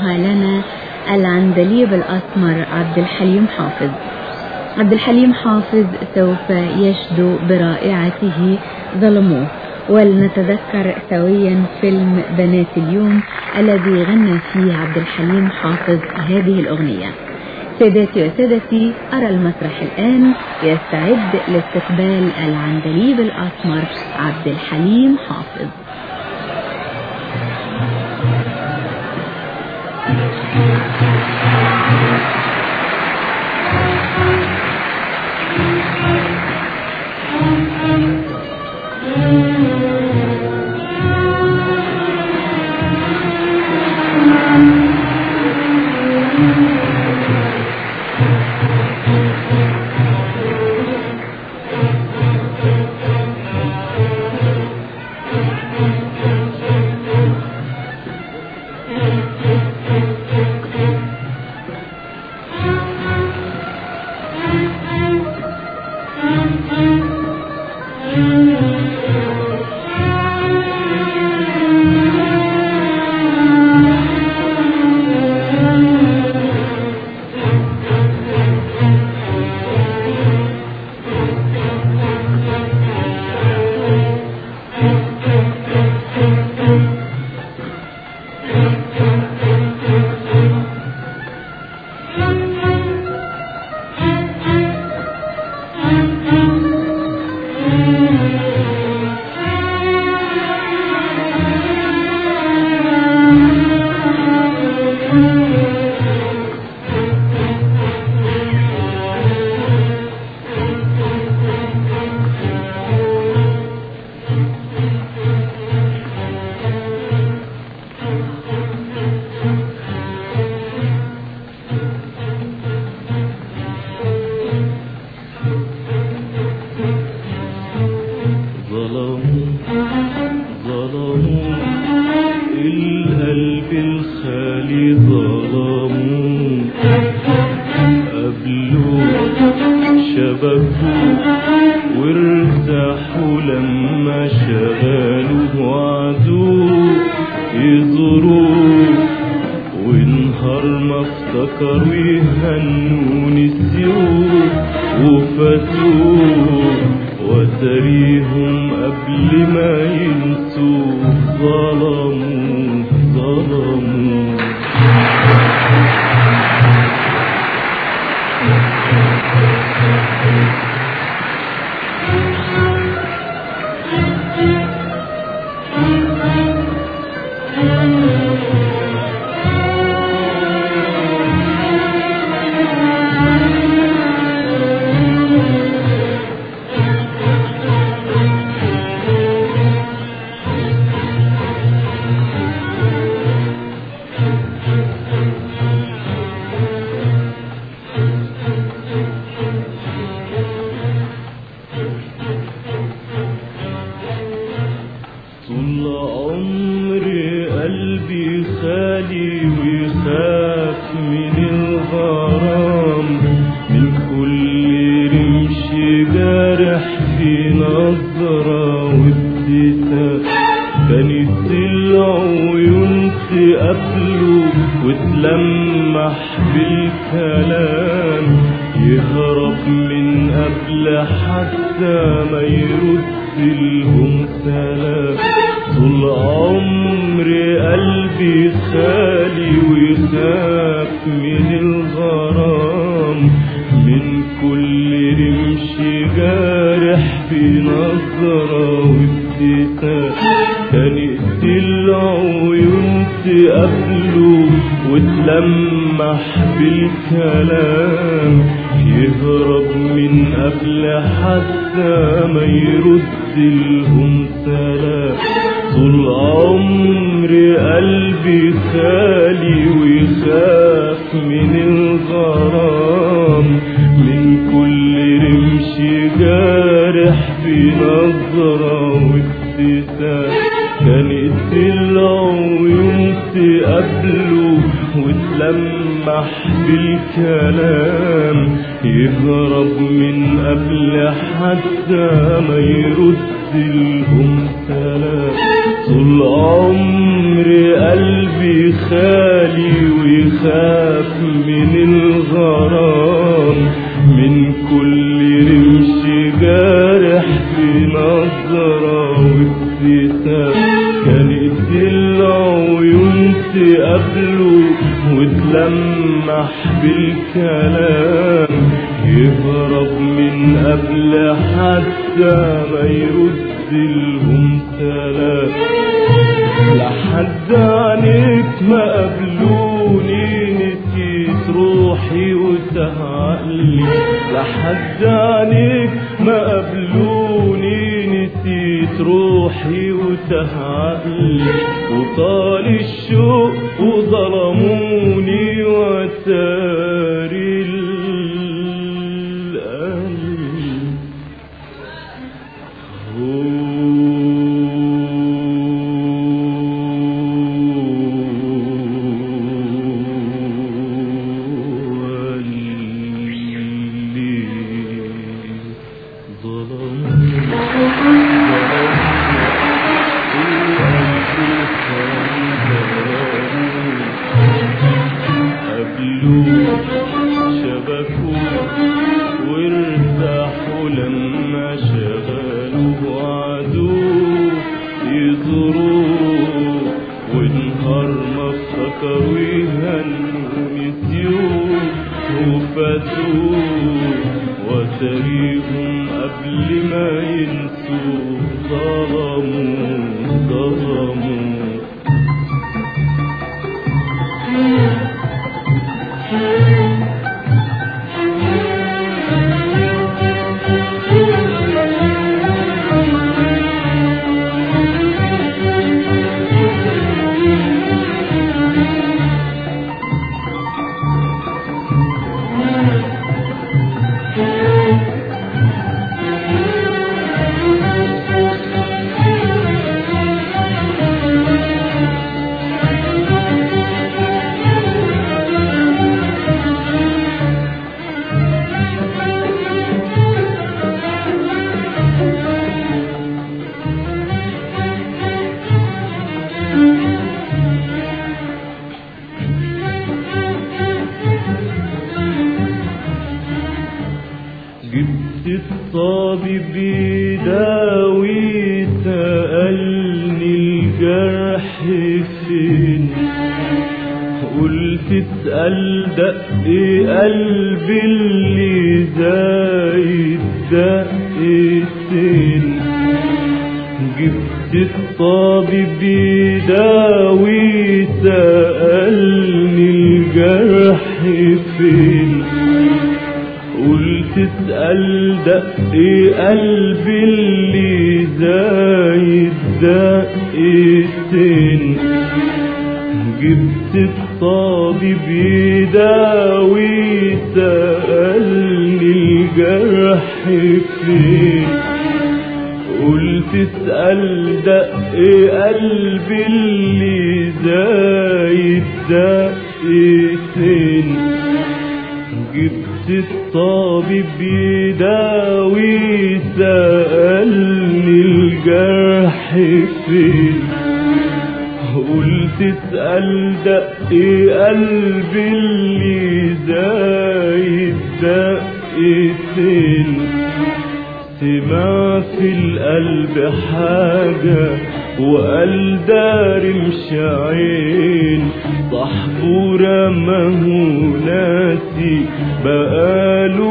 يقدمها لنا العندليب الأسمر عبد الحليم حافظ عبد الحليم حافظ سوف يشدو برائعته ظلموه ولنتذكر سويا فيلم بنات اليوم الذي غنى فيه عبد الحليم حافظ هذه الأغنية سادتي وسادتي أرى المسرح الآن يستعد لاستقبال العندليب الأسمر عبد الحليم حافظ ظلموا ظلموا القلب الخالي ظلموا قبلوا شبكوا وارتاحوا لما شغلوا وعدوا يزوروا ونهار ما افتكروا يهنوا نسيوا وفاتوا وتريهم قبل ما ينسوا ظلموا ظلموا طول عمري قلبي خالي ويخاف من الغرام من كل رمش جارح في نظرة وابتسام كانت العيون تقابله وتلمح بالكلام يهرب من قبل حتى ما يرد لهم سلام طول عمري قلبي خالي ويخاف من الغرام من كل رمش جارح في نظرة وابتسام كانت العيون تقابله وتلمح بالكلام يهرب من قبل حتى ما يرد لهم سلام طول عمري قلبي خالي ويخاف من الغرام من كل رمش جارح في نظرة وابتسام كانت العيون تقابله وتلمح بالكلام يهرب من قبل حتى ما يرد لهم سلام طول عمري قلبي خالي ويخاف من الغرام من كل رمش جارح في نظرة وابتسام كانت العيون تقابله وتلمح بالكلام يهرب من قبل حتى ما يرد لهم سلام لحد عنيك ما قبلوني نسيت روحي وتهعقلي لحد عنيك ما قبلوني نسيت روحي وتهعقلي وطال الشوق وظلموني وتاري القلب هو اللي ظلمني قبلوه شبكوه وارتاحوا لما شغلوا وعدوه يزوروه ونهار ما افتكروا يهنوا نسيوه وفاتوه وتريهم قبل ما ينسوا ظلموا ظلموا جبت الطبيب يداوي سألني الجرح فين قلت اسأل دق قلبي اللي زايد دقتين جبت الطبيب يداوي سألني الجرح فين قلت اسأل دق قلبي اللي زايد دقتين جبت الطبيب يداوي سألني الجرح فين قلت اسأل دق قلبي اللي زايد دقتين جبت الطبيب يداوي سألني الجرح فين قلت اسأل دق قلبي اللي زايد دقتين سمع في القلب حاجة وقال داري مش عين صاحبه رماه ناسي بقاله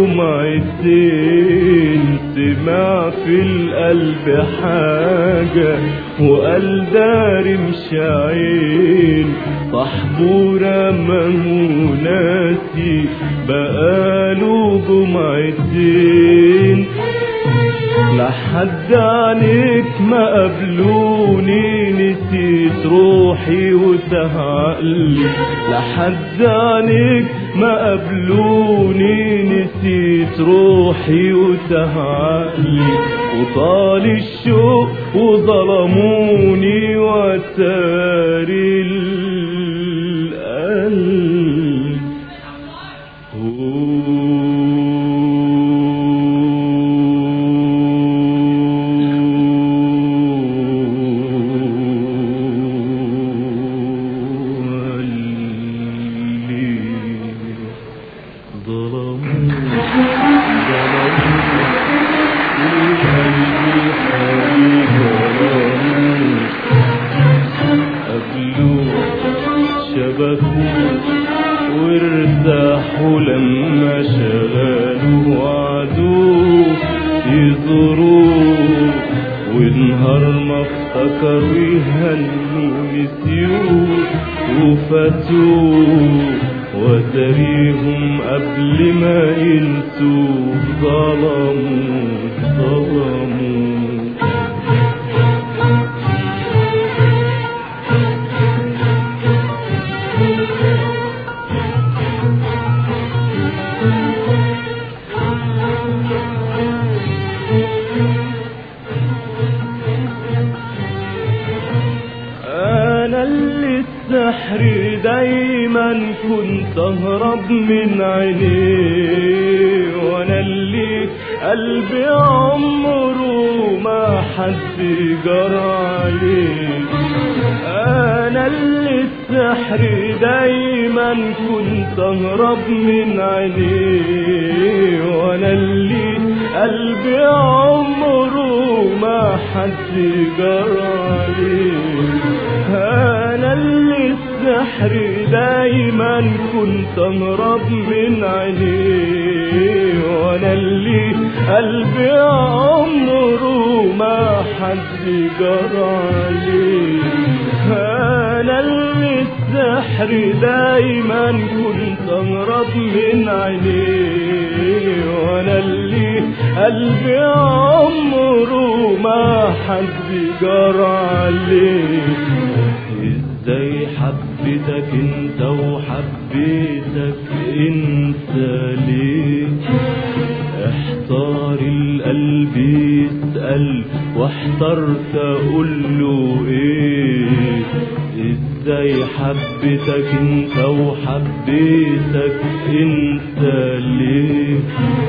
جمعتين سمع في القلب حاجة وقال داري مش عين صاحبه رماه ناسي بقاله جمعتين لحد عنيك ما قبلوني نسيت روحي وتهعقلي لحد عنيك ما قبلوني نسيت روحي وتهعقلي وطال الشوق وظلموني وتاري القلب نهار ما افتكروا يهنوا نسيوه وفاتوه وتريهم قبل ما ينسوا ظلموا ظلموا انا اللي السحر دايما كنت اهرب من عينيه وانا اللي قلبي عمره ما حد جرى عليه انا اللي السحر دايما كنت اهرب من عينيه وانا اللي قلبي عمره ما حد جرى عليه انا اللي السحر دايما كنت اهرب من عينيه وانا اللي قلبي عمره ما حد جرى عليه انا اللي السحر دايما كنت اهرب من عينيه وانا اللي قلبي عمره ما حد جرى عليه ازاي حبيتك انت وحبيتك انت ليه احتار القلب يسأل واحترت اقول له ايه ازاي حبيتك انت وحبيتك انت ليه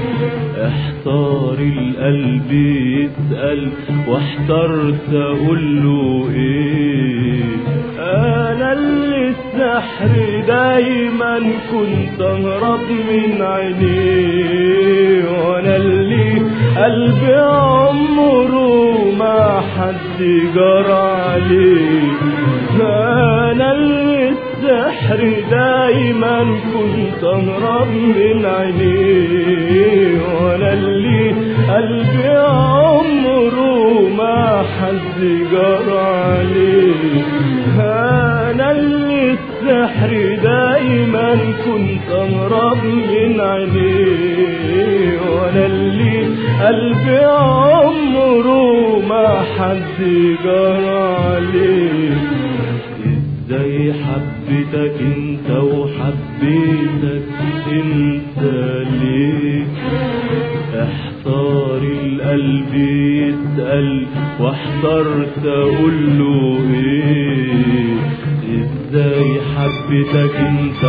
احتار القلب يسأل واحترت اقول له ايه انا اللي السحر دايما كنت اهرب من عينيه وانا اللي قلبي عمره ما حد جرى عليه انا اللي السحر دايما كنت اهرب من عينيه وانا اللي قلبي عمره ما حد جرى عليه انا اللي السحر دايما كنت اهرب من عينيه وانا اللي قلبي عمره ما حد جرى عليه ازاي حبيتك انت وحبيتك انت ليه احتار القلب يسأل واحترت اقول له ايه ازاي حبيتك انت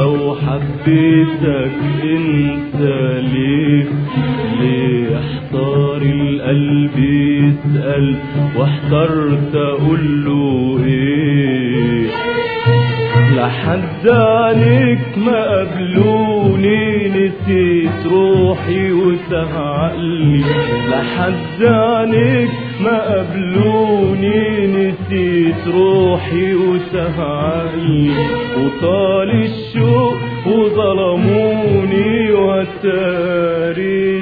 وحبيتك انت ليه ليه احتار القلب يسأل واحترت اقول له ايه لحد عنك ما قبلوني نسيت روحي وتعقلي لحد عنك ما قبلوني نسيت روحي وتعقلي وطال الشوق وظلموني وتاري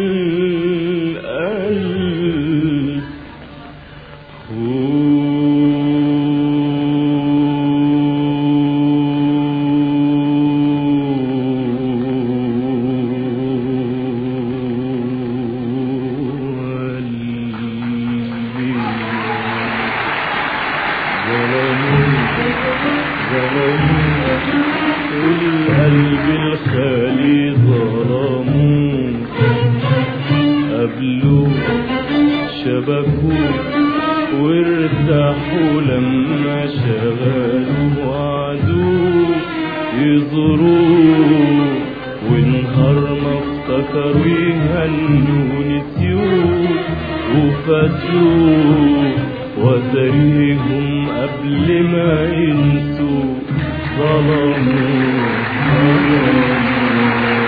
القلب القلب الخالي ظلموه قبلوه شبكوه وارتاحوا لما شغلوا وعدوه يزوروه ونهار ما افتكروا يهنوا نسيوه وفاتوه وتريهم قبل ما ينسوا ظلموا ظلموا